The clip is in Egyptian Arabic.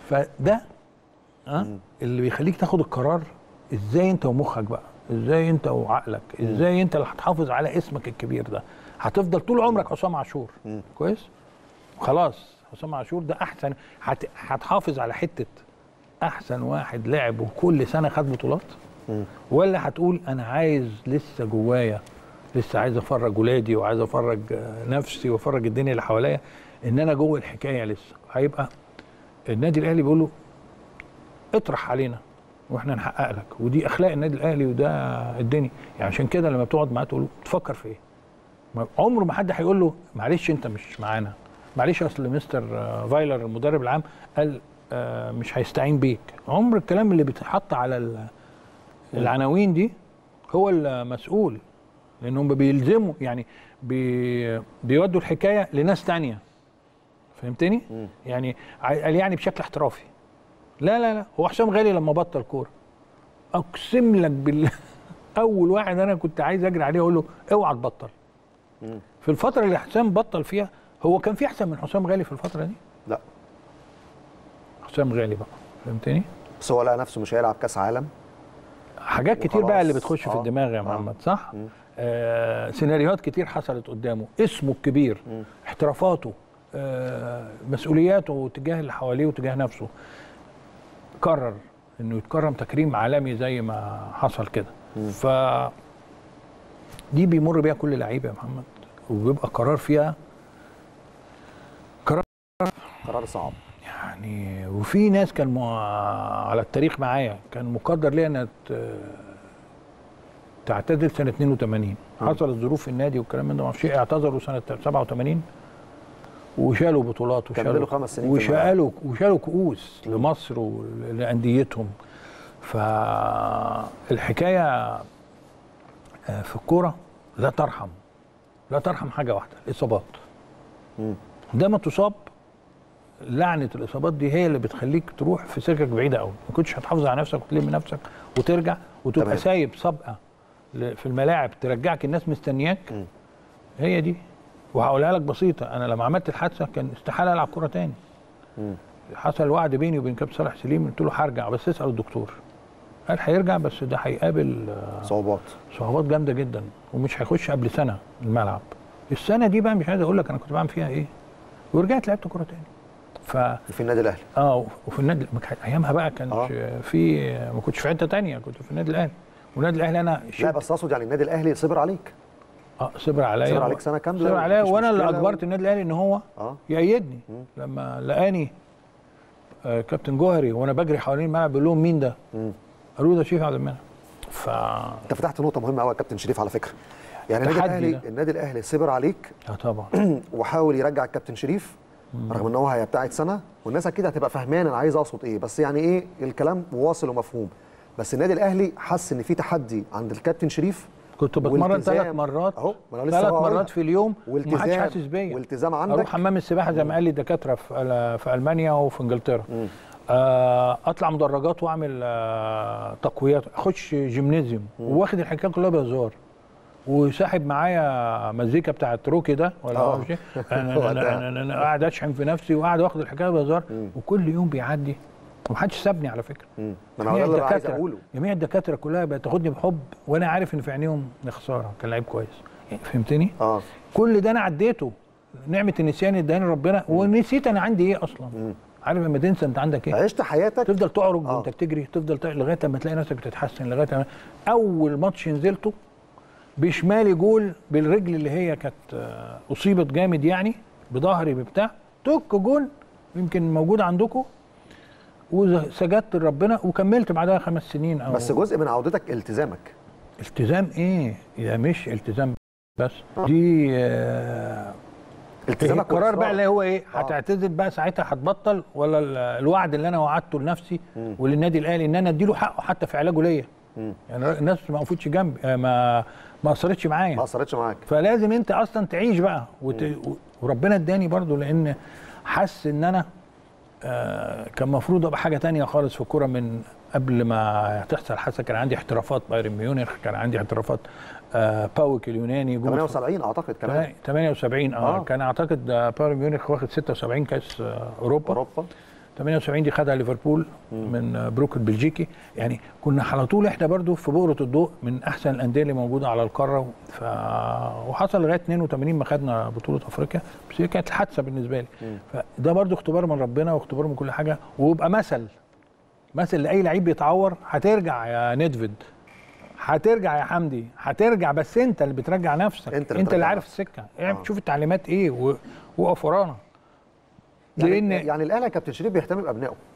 فده ها اللي بيخليك تاخد القرار ازاي انت ومخك بقى ازاي انت وعقلك ازاي انت اللي هتحافظ على اسمك الكبير ده هتفضل طول عمرك حسام عاشور كويس خلاص حسام عاشور ده احسن هت... هتحافظ على حته احسن واحد لعب وكل سنه خد بطولات ولا هتقول انا عايز لسه جوايا لسه عايز افرج ولادي وعايز افرج آه، نفسي وافرج الدنيا اللي حواليا ان انا جوه الحكايه لسه هيبقى النادي الاهلي بيقول له اطرح علينا واحنا نحقق لك ودي اخلاق النادي الاهلي وده الدنيا يعني عشان كده لما بتقعد معاه تقول له تفكر في ايه ما- عمره ما حد هيقول له معلش انت مش معانا معلش اصل مستر آه، فايلر المدرب العام قال آه، مش هيستعين بيك عمر الكلام اللي بيتحط على ال- العناوين دي هو المسؤول لانهم بيلزموا يعني بي بيودوا الحكايه لناس تانية فهمتني يعني ع- قال يعني بشكل احترافي لا لا لا هو حسام غالي لما بطل كوره اقسم لك بالله اول واحد انا كنت عايز اجري عليه اقول له اوعى تبطل في الفتره اللي حسام بطل فيها هو كان في احسن من حسام غالي في الفتره دي لا حسام غالي بقى فهمتني بس هو لقى نفسه مش هيلعب كاس عالم حاجات كتير بقى وخلاص. اللي بتخش في آه. الدماغ يا آه. محمد صح آه سيناريوهات كتير حصلت قدامه اسمه الكبير احترافاته آه مسؤولياته تجاه اللي حواليه وتجاه نفسه قرر انه يتكرم تكريم عالمي زي ما حصل كده ف دي بيمر بيها كل لعيب يا محمد وبيبقى قرار فيها قرار صعب يعني وفي ناس كان مع... على التاريخ معايا كان مقدر ليا انها ت- تعتزل سنه 82 حصلت ظروف في النادي والكلام من ده ما اعرفش إيه، اعتذروا سنه 87 وشالوا بطولات كملوا وشالوا خمس سنين في الملعب. وشالوا وشالوا كؤوس لمصر ولانديتهم فالحكايه آه، في الكوره لا ترحم لا ترحم حاجه واحده الاصابات ده ما تصاب لعنه الاصابات دي هي اللي بتخليك تروح في سكك بعيده قوي ما كنتش هتحافظ على نفسك وتلم نفسك وترجع وتبقى تمام. سايب سابقه ل- في الملاعب ترجعك الناس مستنياك هي دي وهقولها لك بسيطه انا لما عملت الحادثه كان استحاله العب كوره تاني حصل وعد بيني وبين كابتن صالح سليم قلت له هرجع بس اسال الدكتور قال هيرجع بس ده هيقابل آه، صعوبات صعوبات جامده جدا ومش هيخش قبل سنه الملعب السنه دي بقى مش عايز اقول لك انا كنت بعمل فيها ايه ورجعت لعبت كوره تاني ف في النادي الاهلي اه وفي النادي ما كان- ايامها بقى كانش آه. في ما كنتش في حته تانية كنت في النادي الاهلي والنادي الاهلي انا لا شلت بس اقصد يعني النادي الاهلي صبر عليك اه صبر عليا صبر عليك سنة كاملة صبر عليا ومفيش وانا اللي مشكلة اجبرت و- النادي الاهلي ان هو اه يأيدني لما لقاني آه كابتن جوهري وانا بجري حوالين الملعب بيقول لهم مين ده؟ قالوا لي ده شريف عبد المنعم ف انت فتحت نقطه مهمه قوي يا كابتن شريف على فكره يعني النادي تحدي الاهلي ده. النادي الاهلي صبر عليك اه طبعا وحاول يرجع الكابتن شريف رغم ان هو هيبتعد سنه والناس اكيد هتبقى فاهمان انا عايز اقصد ايه بس يعني ايه الكلام واصل ومفهوم بس النادي الاهلي حس ان في تحدي عند الكابتن شريف كنت بتمرن والتزام. ثلاث مرات اهو ما انا لسه ثلاث هقولها. مرات في اليوم ومحدش والتزام حاسس بيا والتزام اروح عندك حمام السباحه زي ما قال لي الدكاتره في أل- في المانيا وفي انجلترا آه اطلع مدرجات واعمل آه تقويات اخش جيمنازيوم واخد الحكايه كلها بهزار وساحب معايا مزيكا بتاعت روكي ده ولا آه. هو مش إيه؟ انا أنا- أنا- أنا- أنا قاعد اشحن في نفسي وقاعد واخد الحكايه بهزار وكل يوم بيعدي ومحدش سابني على فكره مم. ما انا هو ده اللي عايز اقوله جميع الدكاتره كلها بتاخدني بحب وانا عارف ان في عينيهم يا خساره كان لعيب كويس يعني فهمتني؟ اه كل ده انا عديته نعمه النسيان اداني ربنا ونسيت انا عندي ايه اصلا عارف لما تنسى انت عندك ايه عشت حياتك تفضل تعرج آه. وانت بتجري تفضل تعرج لغايه لما تلاقي نفسك بتتحسن لغايه لما اول ماتش نزلته بشمالي جول بالرجل اللي هي كانت آه، اصيبت جامد يعني بظهري ببتاع توك جول يمكن موجود عندكم وسجدت لربنا وكملت بعدها خمس سنين او بس جزء من عودتك التزامك التزام ايه؟ يا مش التزام بس دي آه التزامك القرار والإصرار. بقى اللي هو ايه؟ آه. هتعتذر بقى ساعتها هتبطل ولا ال- الوعد اللي انا وعدته لنفسي وللنادي الاهلي ان انا اديله حقه حتى في علاجه ليا يعني الناس ما وقفتش جنبي آه، ما ما اثرتش ما معايا اثرتش معاك فلازم انت اصلا تعيش بقى وت... و- وربنا اداني برضو لان حس ان انا آه كان المفروض ابقى حاجه تانية خالص في الكوره من قبل ما تحصل حادثه كان عندي احترافات بايرن ميونخ كان عندي احترافات آه باوك اليوناني جم 78 اعتقد كمان 78 اه, آه. كان اعتقد آه، بايرن ميونخ واخد 76 كاس آه اوروبا اوروبا 78 دي خدها ليفربول من بروك البلجيكي يعني كنا على طول احنا برضو في بؤره الضوء من احسن الانديه اللي موجوده على القاره ف... وحصل لغايه 82 ما خدنا بطوله افريقيا بس هي كانت حادثه بالنسبه لي فده برضو اختبار من ربنا واختبار من كل حاجه ويبقى مثل مثل لاي لعيب بيتعور هترجع يا ندفد هترجع يا حمدي هترجع بس انت اللي بترجع نفسك انت انت اللي اللي, بترجع عارف نفسك. السكه يعني آه. تشوف التعليمات ايه و- وقف ورانا يعني لان يعني الاهلي يا كابتن شريف بيهتم بابنائه